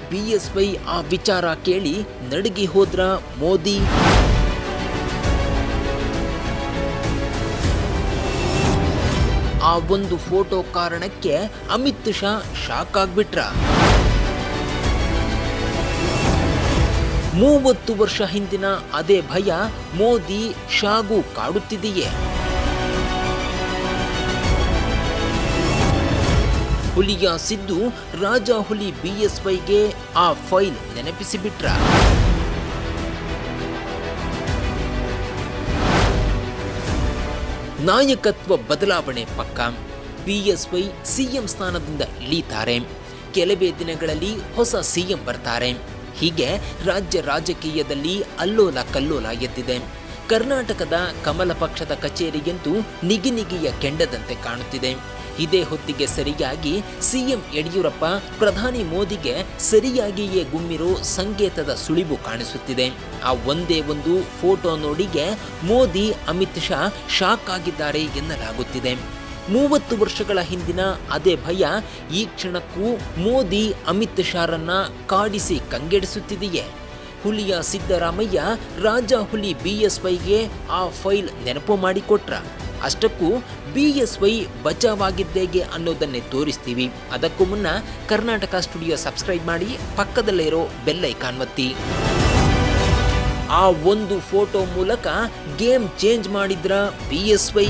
B S Y ಆ ವಿಚಾರ ಕೇಳಿ ನಡುಗಿ ಹೋದ್ರ ಮೋದಿ ಆ ಒಂದು ಫೋಟೋ ಕಾರಣಕ್ಕೆ ಅಮಿತ್ ಶಾ ಶಾಕ್ ಆಗ್ಬಿಟ್ರ ಮೂವತ್ತು ವರ್ಷ ಹಿಂದಿನ ಅದೇ ಭಯ ಮೋದಿ ಶಾಗೂ ಕಾಡುತ್ತಿದೆಯೇ ಹುಲಿಯ ಸಿದ್ದು ರಾಜ ಹುಲಿ ಬಿಎಸ್ವೈಗೆ ಆ ಫೈಲ್ ನೆನಪಿಸಿಬಿಟ್ರ ನಾಯಕತ್ವ ಬದಲಾವಣೆ ಪಕ್ಕ ಬಿಎಸ್ವೈ ಸಿಎಂ ಸ್ಥಾನದಿಂದ ಇಳಿತಾರೆ ಕೆಲವೇ ದಿನಗಳಲ್ಲಿ ಹೊಸ ಸಿಎಂ ಬರ್ತಾರೆ ಹೀಗೆ ರಾಜ್ಯ ರಾಜಕೀಯದಲ್ಲಿ ಅಲ್ಲೋಲ ಕಲ್ಲೋಲ ಎದ್ದಿದೆ ಕರ್ನಾಟಕದ ಕಮಲ ಪಕ್ಷದ ಕಚೇರಿಗಂತೂ ನಿಗಿನಿಗಿಯ ಕೆಂಡದಂತೆ ಕಾಣುತ್ತಿದೆ ಇದೇ ಹೊತ್ತಿಗೆ ಸರಿಯಾಗಿ ಸಿಎಂ ಯಡಿಯೂರಪ್ಪ ಪ್ರಧಾನಿ ಮೋದಿಗೆ ಸರಿಯಾಗಿಯೇ ಗುಮ್ಮಿರೋ ಸಂಕೇತದ ಸುಳಿವು ಕಾಣಿಸುತ್ತಿದೆ ಆ ಒಂದೇ ಒಂದು ಫೋಟೋ ನೋಡಿಗೆ ಮೋದಿ ಅಮಿತ್ ಶಾ ಶಾಕ್ ಆಗಿದ್ದಾರೆ ಎನ್ನಲಾಗುತ್ತಿದೆ ಮೂವತ್ತು ವರ್ಷಗಳ ಹಿಂದಿನ ಅದೇ ಭಯ ಈ ಕ್ಷಣಕ್ಕೂ ಮೋದಿ ಅಮಿತ್ ಶಾರನ್ನ ಕಾಡಿಸಿ ಕಂಗೆಡಿಸುತ್ತಿದೆಯೇ ಹುಲಿಯ ಸಿದ್ದರಾಮಯ್ಯ ರಾಜ ಹುಲಿ ಬಿಎಸ್ವೈಗೆ ಆ ಫೈಲ್ ನೆನಪು ಮಾಡಿಕೊಟ್ರ ಅಷ್ಟಕ್ಕೂ ಬಿಎಸ್ವೈ ಬಚಾವಾಗಿದ್ದೇಗೆ ಅನ್ನೋದನ್ನೇ ತೋರಿಸ್ತೀವಿ ಅದಕ್ಕೂ ಮುನ್ನ ಕರ್ನಾಟಕ ಸ್ಟುಡಿಯೋ ಸಬ್ಸ್ಕ್ರೈಬ್ ಮಾಡಿ ಪಕ್ಕದಲ್ಲೇ ಇರೋ ಬೆಲ್ ಐಕಾನ್ ಒತ್ತಿ ಆ ಒಂದು ಫೋಟೋ ಮೂಲಕ ಗೇಮ್ ಚೇಂಜ್ ಮಾಡಿದ್ರ ಬಿಎಸ್ವೈ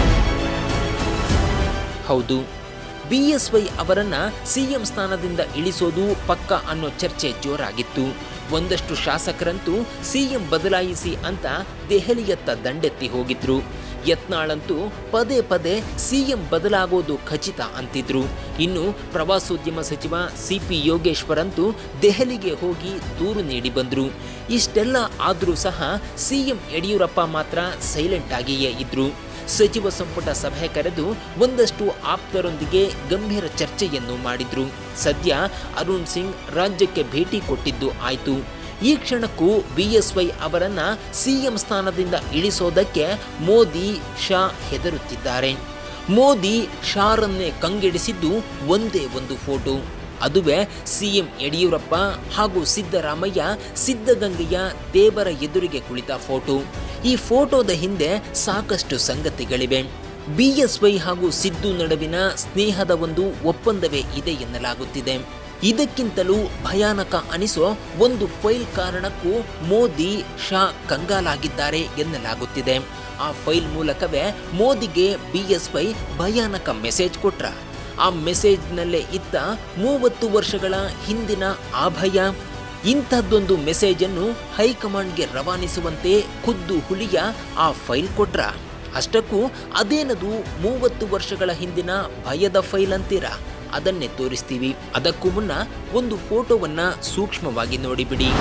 ಹೌದು ಬಿಎಸ್ವೈ ಅವರನ್ನ ಸಿಎಂ ಸ್ಥಾನದಿಂದ ಇಳಿಸೋದು ಪಕ್ಕ ಅನ್ನೋ ಚರ್ಚೆ ಜೋರಾಗಿತ್ತು ಒಂದಷ್ಟು ಶಾಸಕರಂತೂ ಸಿಎಂ ಬದಲಾಯಿಸಿ ಅಂತ ದೆಹಲಿಯತ್ತ ದಂಡೆತ್ತಿ ಹೋಗಿದ್ರು ಯತ್ನಾಳಂತೂ ಪದೇ ಪದೇ ಸಿಎಂ ಬದಲಾಗೋದು ಖಚಿತ ಅಂತಿದ್ರು ಇನ್ನು ಪ್ರವಾಸೋದ್ಯಮ ಸಚಿವ ಸಿಪಿ ಯೋಗೇಶ್ವರ್ ಅಂತೂ ದೆಹಲಿಗೆ ಹೋಗಿ ದೂರು ನೀಡಿ ಬಂದ್ರು ಇಷ್ಟೆಲ್ಲ ಆದರೂ ಸಹ ಸಿಎಂ ಯಡಿಯೂರಪ್ಪ ಮಾತ್ರ ಸೈಲೆಂಟ್ ಆಗಿಯೇ ಇದ್ರು ಸಚಿವ ಸಂಪುಟ ಸಭೆ ಕರೆದು ಒಂದಷ್ಟು ಆಪ್ತರೊಂದಿಗೆ ಗಂಭೀರ ಚರ್ಚೆಯನ್ನು ಮಾಡಿದ್ರು ಸದ್ಯ ಅರುಣ್ ಸಿಂಗ್ ರಾಜ್ಯಕ್ಕೆ ಭೇಟಿ ಕೊಟ್ಟಿದ್ದು ಆಯ್ತು ಈ ಕ್ಷಣಕ್ಕೂ ಬಿಎಸ್ವೈ ಅವರನ್ನ ಸಿಎಂ ಸ್ಥಾನದಿಂದ ಇಳಿಸೋದಕ್ಕೆ ಮೋದಿ ಶಾ ಹೆದರುತ್ತಿದ್ದಾರೆ ಮೋದಿ ಶಾರನ್ನೇ ಕಂಗೆಡಿಸಿದ್ದು ಒಂದೇ ಒಂದು ಫೋಟೋ ಅದುವೇ ಸಿಎಂ ಯಡಿಯೂರಪ್ಪ ಹಾಗೂ ಸಿದ್ದರಾಮಯ್ಯ ಸಿದ್ಧಗಂಗೆಯ ದೇವರ ಎದುರಿಗೆ ಕುಳಿತ ಫೋಟೋ ಈ ಫೋಟೋದ ಹಿಂದೆ ಸಾಕಷ್ಟು ಸಂಗತಿಗಳಿವೆ ಬಿಎಸ್ವೈ ಹಾಗೂ ಸಿದ್ದು ನಡುವಿನ ಸ್ನೇಹದ ಒಂದು ಒಪ್ಪಂದವೇ ಇದೆ ಎನ್ನಲಾಗುತ್ತಿದೆ ಇದಕ್ಕಿಂತಲೂ ಭಯಾನಕ ಅನಿಸೋ ಒಂದು ಫೈಲ್ ಕಾರಣಕ್ಕೂ ಮೋದಿ ಶಾ ಕಂಗಾಲಾಗಿದ್ದಾರೆ ಎನ್ನಲಾಗುತ್ತಿದೆ ಆ ಫೈಲ್ ಮೂಲಕವೇ ಮೋದಿಗೆ ಬಿಎಸ್ವೈ ಭಯಾನಕ ಮೆಸೇಜ್ ಕೊಟ್ರ ಆ ಮೆಸೇಜ್ನಲ್ಲೇ ಇದ್ದ ಮೂವತ್ತು ವರ್ಷಗಳ ಹಿಂದಿನ ಆ ಭಯ ಇಂಥದ್ದೊಂದು ಮೆಸೇಜನ್ನು ಹೈಕಮಾಂಡ್ಗೆ ರವಾನಿಸುವಂತೆ ಖುದ್ದು ಹುಲಿಯ ಆ ಫೈಲ್ ಕೊಟ್ರ ಅಷ್ಟಕ್ಕೂ ಅದೇನದು ಮೂವತ್ತು ವರ್ಷಗಳ ಹಿಂದಿನ ಭಯದ ಫೈಲ್ ಅಂತೀರಾ ಅದನ್ನೇ ತೋರಿಸ್ತೀವಿ ಅದಕ್ಕೂ ಮುನ್ನ ಒಂದು ಫೋಟೋವನ್ನ ಸೂಕ್ಷ್ಮವಾಗಿ ನೋಡಿಬಿಡಿ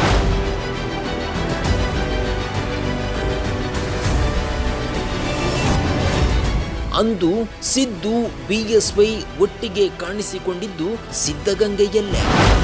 ಅಂದು ಸಿದ್ದು ಬಿಎಸ್ವೈ ಒಟ್ಟಿಗೆ ಕಾಣಿಸಿಕೊಂಡಿದ್ದು ಸಿದ್ಧಗಂಗೆಯಲ್ಲೇ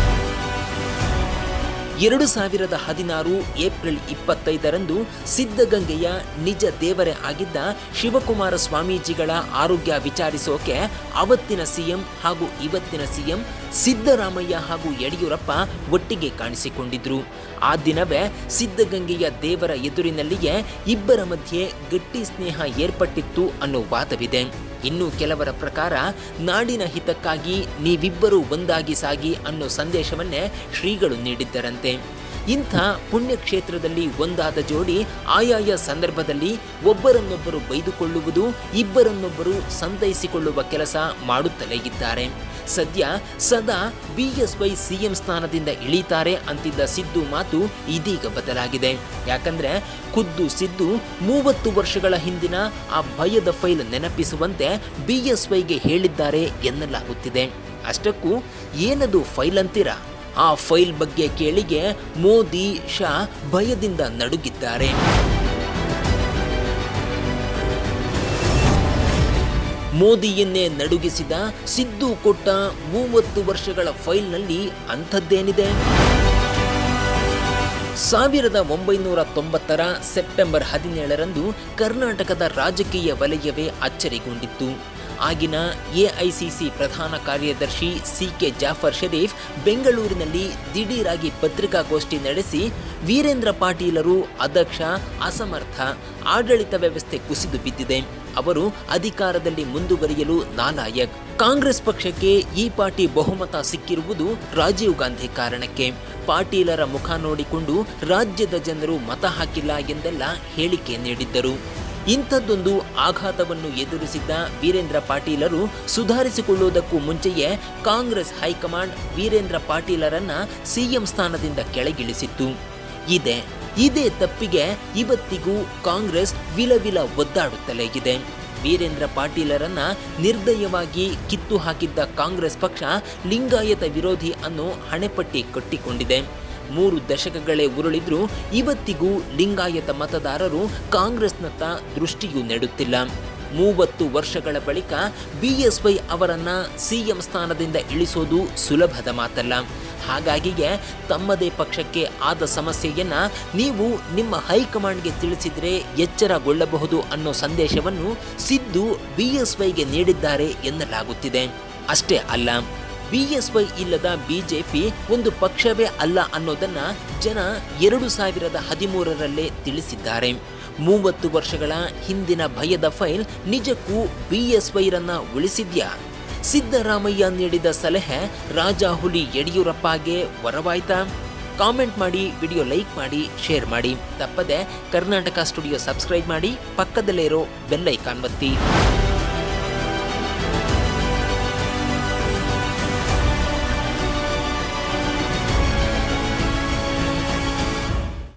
ಎರಡು ಸಾವಿರದ ಹದಿನಾರು ಏಪ್ರಿಲ್ ಇಪ್ಪತ್ತೈದರಂದು ಸಿದ್ಧಗಂಗೆಯ ನಿಜ ದೇವರೇ ಆಗಿದ್ದ ಶಿವಕುಮಾರ ಸ್ವಾಮೀಜಿಗಳ ಆರೋಗ್ಯ ವಿಚಾರಿಸೋಕೆ ಅವತ್ತಿನ ಸಿಎಂ ಹಾಗೂ ಇವತ್ತಿನ ಸಿಎಂ ಸಿದ್ದರಾಮಯ್ಯ ಹಾಗೂ ಯಡಿಯೂರಪ್ಪ ಒಟ್ಟಿಗೆ ಕಾಣಿಸಿಕೊಂಡಿದ್ರು ಆ ದಿನವೇ ಸಿದ್ಧಗಂಗೆಯ ದೇವರ ಎದುರಿನಲ್ಲಿಯೇ ಇಬ್ಬರ ಮಧ್ಯೆ ಗಟ್ಟಿ ಸ್ನೇಹ ಏರ್ಪಟ್ಟಿತ್ತು ಅನ್ನೋ ವಾದವಿದೆ ಇನ್ನು ಕೆಲವರ ಪ್ರಕಾರ ನಾಡಿನ ಹಿತಕ್ಕಾಗಿ ನೀವಿಬ್ಬರೂ ಒಂದಾಗಿ ಸಾಗಿ ಅನ್ನೋ ಸಂದೇಶವನ್ನೇ ಶ್ರೀಗಳು ನೀಡಿದ್ದರಂತೆ ಇಂಥ ಪುಣ್ಯಕ್ಷೇತ್ರದಲ್ಲಿ ಒಂದಾದ ಜೋಡಿ ಆಯಾಯ ಸಂದರ್ಭದಲ್ಲಿ ಒಬ್ಬರನ್ನೊಬ್ಬರು ಬೈದುಕೊಳ್ಳುವುದು ಇಬ್ಬರನ್ನೊಬ್ಬರು ಸಂತೈಸಿಕೊಳ್ಳುವ ಕೆಲಸ ಮಾಡುತ್ತಲೇ ಇದ್ದಾರೆ ಸದ್ಯ ಸದಾ ಬಿಎಸ್ವೈ ಸಿಎಂ ಸ್ಥಾನದಿಂದ ಇಳಿತಾರೆ ಅಂತಿದ್ದ ಸಿದ್ದು ಮಾತು ಇದೀಗ ಬದಲಾಗಿದೆ ಯಾಕಂದ್ರೆ ಖುದ್ದು ಸಿದ್ದು ಮೂವತ್ತು ವರ್ಷಗಳ ಹಿಂದಿನ ಆ ಭಯದ ಫೈಲ್ ನೆನಪಿಸುವಂತೆ ಬಿಎಸ್ವೈಗೆ ಹೇಳಿದ್ದಾರೆ ಎನ್ನಲಾಗುತ್ತಿದೆ ಅಷ್ಟಕ್ಕೂ ಏನದು ಫೈಲ್ ಅಂತೀರಾ ಆ ಫೈಲ್ ಬಗ್ಗೆ ಕೇಳಿಗೆ ಮೋದಿ ಶಾ ಭಯದಿಂದ ನಡುಗಿದ್ದಾರೆ ಮೋದಿಯನ್ನೇ ನಡುಗಿಸಿದ ಸಿದ್ದು ಕೊಟ್ಟ ಮೂವತ್ತು ವರ್ಷಗಳ ಫೈಲ್ನಲ್ಲಿ ಅಂಥದ್ದೇನಿದೆ ಸಾವಿರದ ಒಂಬೈನೂರ ತೊಂಬತ್ತರ ಸೆಪ್ಟೆಂಬರ್ ಹದಿನೇಳರಂದು ಕರ್ನಾಟಕದ ರಾಜಕೀಯ ವಲಯವೇ ಅಚ್ಚರಿಗೊಂಡಿತ್ತು ಆಗಿನ ಎಐಸಿಸಿ ಪ್ರಧಾನ ಕಾರ್ಯದರ್ಶಿ ಸಿ ಕೆ ಜಾಫರ್ ಶರೀಫ್ ಬೆಂಗಳೂರಿನಲ್ಲಿ ದಿಢೀರಾಗಿ ಪತ್ರಿಕಾಗೋಷ್ಠಿ ನಡೆಸಿ ವೀರೇಂದ್ರ ಪಾಟೀಲರು ಅದಕ್ಷ ಅಸಮರ್ಥ ಆಡಳಿತ ವ್ಯವಸ್ಥೆ ಕುಸಿದು ಬಿದ್ದಿದೆ ಅವರು ಅಧಿಕಾರದಲ್ಲಿ ಮುಂದುವರಿಯಲು ನಾಲಾಯಕ್ ಕಾಂಗ್ರೆಸ್ ಪಕ್ಷಕ್ಕೆ ಈ ಪಾರ್ಟಿ ಬಹುಮತ ಸಿಕ್ಕಿರುವುದು ರಾಜೀವ್ ಗಾಂಧಿ ಕಾರಣಕ್ಕೆ ಪಾಟೀಲರ ಮುಖ ನೋಡಿಕೊಂಡು ರಾಜ್ಯದ ಜನರು ಮತ ಹಾಕಿಲ್ಲ ಎಂದೆಲ್ಲ ಹೇಳಿಕೆ ನೀಡಿದ್ದರು ಇಂಥದ್ದೊಂದು ಆಘಾತವನ್ನು ಎದುರಿಸಿದ್ದ ವೀರೇಂದ್ರ ಪಾಟೀಲರು ಸುಧಾರಿಸಿಕೊಳ್ಳುವುದಕ್ಕೂ ಮುಂಚೆಯೇ ಕಾಂಗ್ರೆಸ್ ಹೈಕಮಾಂಡ್ ವೀರೇಂದ್ರ ಪಾಟೀಲರನ್ನ ಸಿಎಂ ಸ್ಥಾನದಿಂದ ಕೆಳಗಿಳಿಸಿತ್ತು ಇದೆ ಇದೇ ತಪ್ಪಿಗೆ ಇವತ್ತಿಗೂ ಕಾಂಗ್ರೆಸ್ ವಿಲವಿಲ ಒದ್ದಾಡುತ್ತಲೇ ಇದೆ ವೀರೇಂದ್ರ ಪಾಟೀಲರನ್ನ ನಿರ್ದಯವಾಗಿ ಕಿತ್ತು ಹಾಕಿದ್ದ ಕಾಂಗ್ರೆಸ್ ಪಕ್ಷ ಲಿಂಗಾಯತ ವಿರೋಧಿ ಅನ್ನೋ ಹಣೆಪಟ್ಟಿ ಕಟ್ಟಿಕೊಂಡಿದೆ ಮೂರು ದಶಕಗಳೇ ಉರುಳಿದ್ರೂ ಇವತ್ತಿಗೂ ಲಿಂಗಾಯತ ಮತದಾರರು ಕಾಂಗ್ರೆಸ್ನತ್ತ ದೃಷ್ಟಿಯೂ ನೆಡುತ್ತಿಲ್ಲ ಮೂವತ್ತು ವರ್ಷಗಳ ಬಳಿಕ ಬಿಎಸ್ವೈ ಅವರನ್ನ ಸಿಎಂ ಸ್ಥಾನದಿಂದ ಇಳಿಸೋದು ಸುಲಭದ ಮಾತಲ್ಲ ಹಾಗಾಗಿಯೇ ತಮ್ಮದೇ ಪಕ್ಷಕ್ಕೆ ಆದ ಸಮಸ್ಯೆಯನ್ನ ನೀವು ನಿಮ್ಮ ಹೈಕಮಾಂಡ್ಗೆ ತಿಳಿಸಿದ್ರೆ ಎಚ್ಚರಗೊಳ್ಳಬಹುದು ಅನ್ನೋ ಸಂದೇಶವನ್ನು ಸಿದ್ದು ಬಿಎಸ್ವೈಗೆ ನೀಡಿದ್ದಾರೆ ಎನ್ನಲಾಗುತ್ತಿದೆ ಅಷ್ಟೇ ಅಲ್ಲ ಬಿಎಸ್ವೈ ಇಲ್ಲದ ಬಿಜೆಪಿ ಒಂದು ಪಕ್ಷವೇ ಅಲ್ಲ ಅನ್ನೋದನ್ನ ಜನ ಎರಡು ಸಾವಿರದ ಹದಿಮೂರರಲ್ಲೇ ತಿಳಿಸಿದ್ದಾರೆ ಮೂವತ್ತು ವರ್ಷಗಳ ಹಿಂದಿನ ಭಯದ ಫೈಲ್ ನಿಜಕ್ಕೂ ಬಿಎಸ್ವೈರನ್ನ ಉಳಿಸಿದ್ಯಾ ಸಿದ್ದರಾಮಯ್ಯ ನೀಡಿದ ಸಲಹೆ ರಾಜಾಹುಲಿ ಯಡಿಯೂರಪ್ಪಗೆ ವರವಾಯ್ತಾ ಕಾಮೆಂಟ್ ಮಾಡಿ ವಿಡಿಯೋ ಲೈಕ್ ಮಾಡಿ ಶೇರ್ ಮಾಡಿ ತಪ್ಪದೆ ಕರ್ನಾಟಕ ಸ್ಟುಡಿಯೋ ಸಬ್ಸ್ಕ್ರೈಬ್ ಮಾಡಿ ಪಕ್ಕದಲ್ಲೇ ಇರೋ ಬೆಲ್ ಐಕಾನ್ ಒತ್ತಿ